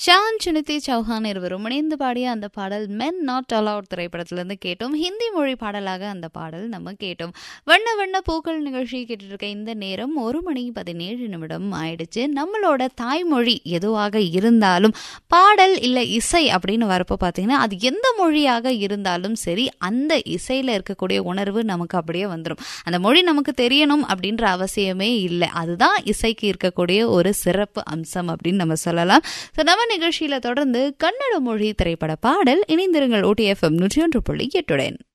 Shawn Suniti Chauhan இருவரும் இணைந்து பாடிய அந்த பாடல் மென் நாட் அலவுட் திரைப்படத்திலிருந்து கேட்டோம் ஹிந்தி மொழி பாடலாக அந்த பாடல் நம்ம கேட்டோம் வண்ண வண்ண பூக்கள் நிகழ்ச்சி கேட்டுட்டு இருக்க இந்த நேரம் ஒரு மணி பதினேழு நிமிடம் ஆயிடுச்சு நம்மளோட தாய்மொழி எதுவாக இருந்தாலும் பாடல் இல்லை இசை அப்படின்னு வரப்போ பார்த்தீங்கன்னா அது எந்த மொழியாக இருந்தாலும் சரி அந்த இசையில் இருக்கக்கூடிய உணர்வு நமக்கு அப்படியே வந்துடும் அந்த மொழி நமக்கு தெரியணும் அப்படின்ற அவசியமே இல்லை அதுதான் இசைக்கு இருக்கக்கூடிய ஒரு சிறப்பு அம்சம் அப்படின்னு நம்ம சொல்லலாம் ஸோ நம்ம நிகழ்ச்சியில தொடர்ந்து கன்னட மொழி திரைப்பட பாடல் இணைந்திருங்கள் ஓடிஎஃப்எம் நூற்றி ஒன்று புள்ளி எட்டுடன்